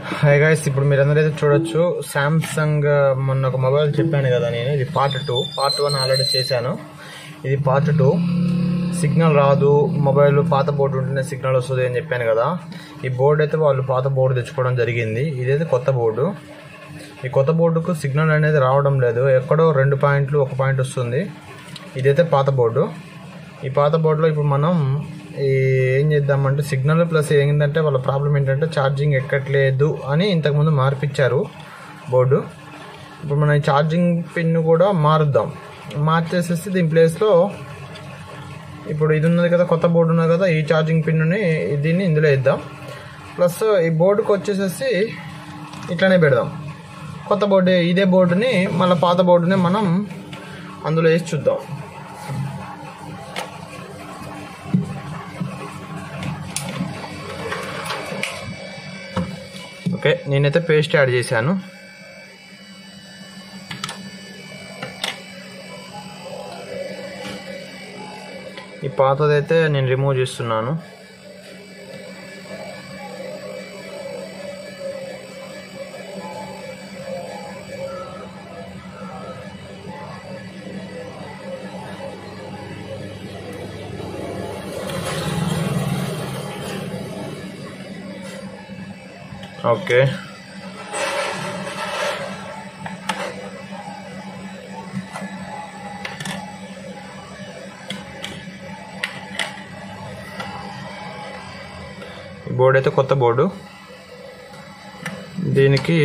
Hi guys ఇప్పుడు మీరు అందరైతే చూడొచ్చు శాంసంగ్ మొన్న ఒక మొబైల్ చెప్పాను కదా నేను ఇది part two part one already చేశాను ఇది పార్ట్ టూ సిగ్నల్ రాదు మొబైల్ పాత బోర్డు ఉంటేనే సిగ్నల్ వస్తుంది అని చెప్పాను కదా ఈ బోర్డు అయితే వాళ్ళు పాత బోర్డు తెచ్చుకోవడం జరిగింది ఇదైతే కొత్త బోర్డు ఈ కొత్త బోర్డుకు సిగ్నల్ అనేది రావడం లేదు ఎక్కడో రెండు పాయింట్లు ఒక పాయింట్ వస్తుంది ఇదైతే పాత బోర్డు ఈ పాత బోర్డులో ఇప్పుడు మనం ఈ ఏం చేద్దామంటే సిగ్నల్ ప్లస్ ఏంటంటే వాళ్ళ ప్రాబ్లం ఏంటంటే ఛార్జింగ్ ఎక్కట్లేదు అని ఇంతకుముందు మార్పిచ్చారు బోర్డు ఇప్పుడు మనం ఈ ఛార్జింగ్ పిన్ కూడా మారుద్దాం మార్చేసేసి దీని ప్లేస్లో ఇప్పుడు ఇది ఉన్నది కదా కొత్త బోర్డు ఉన్నది కదా ఈ ఛార్జింగ్ పిన్ని దీన్ని ఇందులో ఇద్దాం ప్లస్ ఈ బోర్డుకి వచ్చేసేసి ఇట్లనే పెడదాం కొత్త బోర్డు ఇదే బోర్డుని మళ్ళీ పాత బోర్డుని మనం అందులో వేసి చూద్దాం ఓకే నేనైతే పేస్ట్ యాడ్ చేశాను ఈ పాతదైతే నేను రిమూవ్ చేస్తున్నాను ఓకే ఈ బోర్డు అయితే కొత్త బోర్డు దీనికి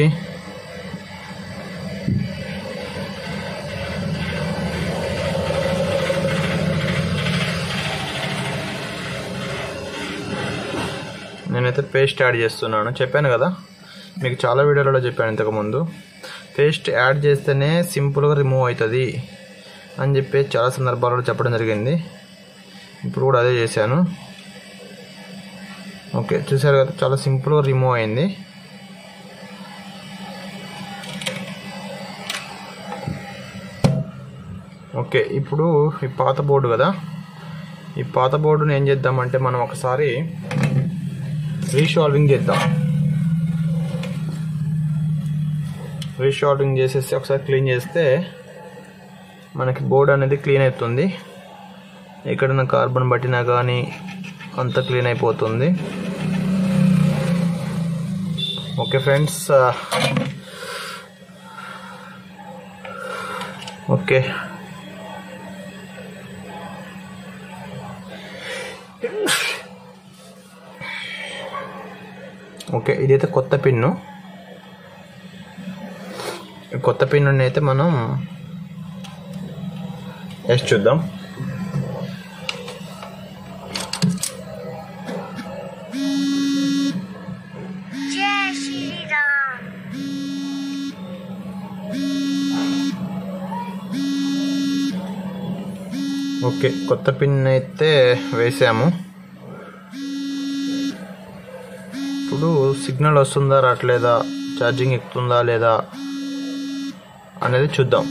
నేనైతే పేస్ట్ యాడ్ చేస్తున్నాను చెప్పాను కదా మీకు చాలా వీడియోలలో చెప్పాను ఇంతకుముందు పేస్ట్ యాడ్ చేస్తేనే సింపుల్గా రిమూవ్ అవుతుంది అని చెప్పి చాలా సందర్భాలలో చెప్పడం జరిగింది ఇప్పుడు కూడా అదే చేశాను ఓకే చూసారు కదా చాలా సింపుల్గా రిమూవ్ అయింది ఓకే ఇప్పుడు ఈ పాత బోర్డు కదా ఈ పాత బోర్డుని ఏం చేద్దామంటే మనం ఒకసారి రీషాల్వింగ్ చేద్దాం రీషాల్వింగ్ చేసేసి ఒకసారి క్లీన్ చేస్తే మనకి బోర్డు అనేది క్లీన్ అవుతుంది ఎక్కడైనా కార్బన్ పట్టినా కానీ అంతా క్లీన్ అయిపోతుంది ఓకే ఫ్రెండ్స్ ఓకే ఓకే ఇదైతే కొత్త పిన్ను ఈ కొత్త పిన్ను అయితే మనం వేసి చూద్దాం జై శ్రీరామ్ ఓకే కొత్త పిన్ అయితే వేసాము ఇప్పుడు సిగ్నల్ వస్తుందా రావట్లేదా ఛార్జింగ్ ఎక్కుతుందా లేదా అనేది చూద్దాం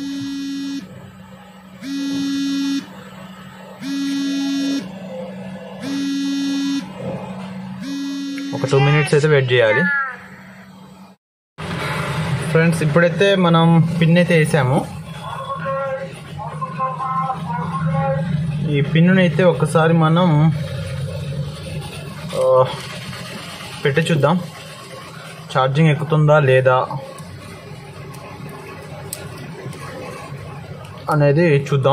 ఒక టూ మినిట్స్ అయితే వెయిట్ చేయాలి ఫ్రెండ్స్ ఇప్పుడైతే మనం పిన్ అయితే వేసాము ఈ పిన్నుని అయితే ఒకసారి మనం ఆ, పెట్టి చూద్దాం ఛార్జింగ్ ఎక్కుతుందా లేదా అనేది చూద్దాం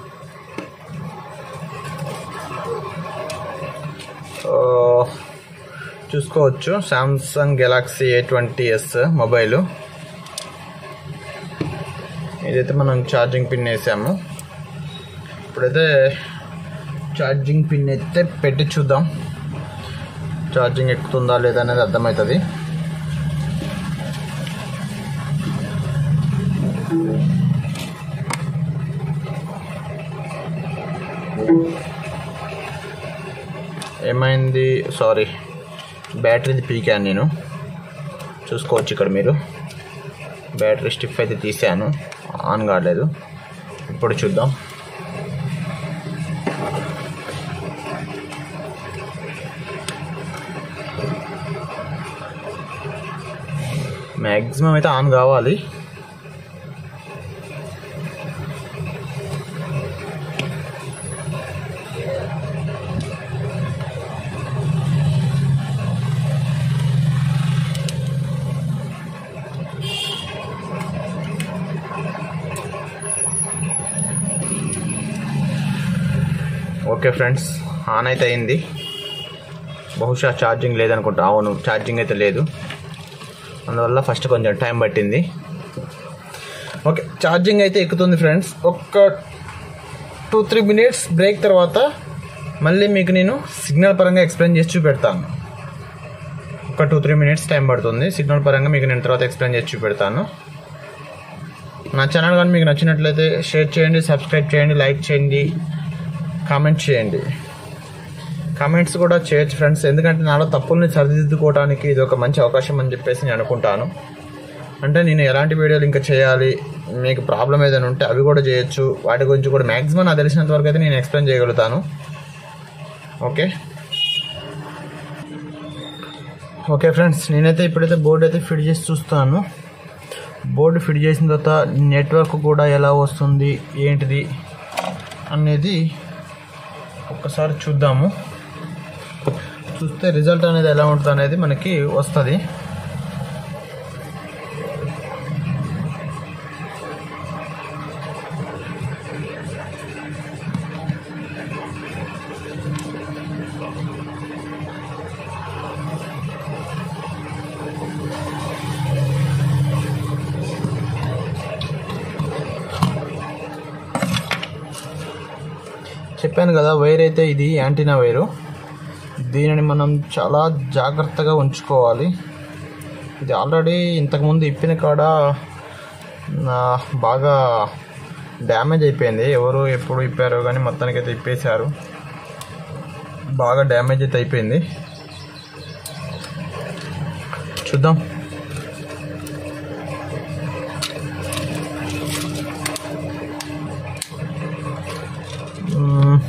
ఆ, చూసుకోవచ్చు Samsung Galaxy A twenty S mobile ఇదైతే మనం ఛార్జింగ్ పిన్ వేసాము ఇప్పుడైతే ఛార్జింగ్ పిన్ అయితే పెట్టి చూద్దాం ఛార్జింగ్ ఎక్కుతుందా లేదా అనేది అర్థమవుతుంది ఏమైంది సారీ బ్యాటరీది పీకాను నేను చూసుకోవచ్చు ఇక్కడ మీరు బ్యాటరీ స్టిఫ్ అయితే తీసాను ఆన్ కావట్లేదు ఇప్పుడు చూద్దాం మ్యాక్సిమం అయితే ఆన్ కావాలి ఓకే ఫ్రెండ్స్ ఆన్ అయితే అయింది బహుశా ఛార్జింగ్ లేదనుకుంటా అవును ఛార్జింగ్ అయితే లేదు అందువల్ల ఫస్ట్ కొంచెం టైం పట్టింది ఓకే ఛార్జింగ్ అయితే ఎక్కుతుంది ఫ్రెండ్స్ ఒక్క టూ త్రీ మినిట్స్ బ్రేక్ తర్వాత మళ్ళీ మీకు నేను సిగ్నల్ పరంగా ఎక్స్ప్లెయిన్ చేసి చూపెడతాను ఒక టూ త్రీ మినిట్స్ టైం పడుతుంది సిగ్నల్ పరంగా మీకు నేను తర్వాత ఎక్స్ప్లెయిన్ చేసి చూపెడతాను నా ఛానల్ కానీ మీకు నచ్చినట్లయితే షేర్ చేయండి సబ్స్క్రైబ్ చేయండి లైక్ చేయండి కామెంట్ చేయండి కామెంట్స్ కూడా చేయొచ్చు ఫ్రెండ్స్ ఎందుకంటే నాలో తప్పుల్ని సరిదిద్దుకోవడానికి ఇది ఒక మంచి అవకాశం అని చెప్పేసి నేను అనుకుంటాను అంటే నేను ఎలాంటి వీడియోలు ఇంకా చేయాలి మీకు ప్రాబ్లం ఏదైనా ఉంటే అవి కూడా చేయొచ్చు వాటి గురించి కూడా మ్యాక్సిమం నాకు తెలిసినంత వరకు అయితే నేను ఎక్స్ప్లెయిన్ చేయగలుగుతాను ఓకే ఓకే ఫ్రెండ్స్ నేనైతే ఇప్పుడైతే బోర్డు అయితే ఫిట్ చేసి చూస్తాను బోర్డు ఫిట్ చేసిన తర్వాత నెట్వర్క్ కూడా ఎలా వస్తుంది ఏంటిది అనేది ఒక్కసారి చూద్దాము చూస్తే రిజల్ట్ అనేది ఎలా ఉంటుంది అనేది మనకి వస్తుంది చెప్పాను కదా వైర్ అయితే ఇది యాంటీనా వైరు దీనిని మనం చాలా జాగ్రత్తగా ఉంచుకోవాలి ఇది ఆల్రెడీ ఇంతకుముందు ఇప్పిన కాడ ఆ, బాగా డ్యామేజ్ అయిపోయింది ఎవరు ఎప్పుడు ఇప్పారో కానీ మొత్తానికి అయితే ఇప్పేశారు బాగా డ్యామేజ్ అయితే అయిపోయింది చూద్దాం మ్మ్.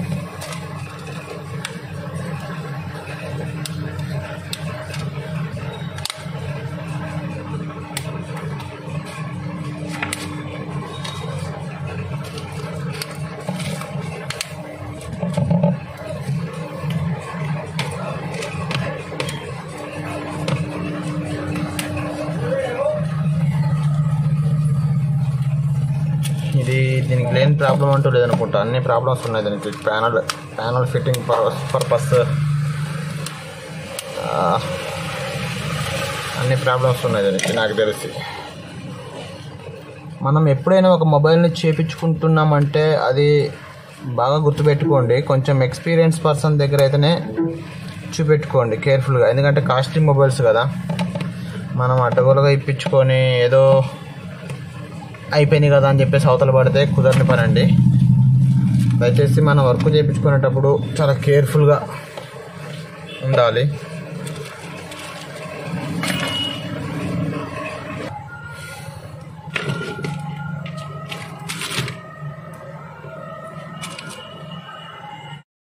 ఇది దీనికి లేని ప్రాబ్లం అంటూ లేదనుకుంటా అన్ని ప్రాబ్లమ్స్ ఉన్నాయి దీనికి ప్యానల్ ప్యానల్ ఫిట్టింగ్ పర్పస్ అన్ని ప్రాబ్లమ్స్ ఉన్నాయి దీనికి నాకు తెలిసి మనం ఎప్పుడైనా ఒక మొబైల్ని చేపించుకుంటున్నామంటే అది బాగా గుర్తుపెట్టుకోండి కొంచెం ఎక్స్పీరియన్స్ పర్సన్ దగ్గర అయితేనే చూపెట్టుకోండి కేర్ఫుల్గా ఎందుకంటే కాస్ట్లీ మొబైల్స్ కదా మనం అడ్డగోలుగా ఇప్పించుకొని ఏదో అయిపోయినాయి కదా అని చెప్పేసి అవతల పడితే కుదరని పని అండి దయచేసి మనం వర్క్ చేయించుకునేటప్పుడు చాలా కేర్ఫుల్గా ఉండాలి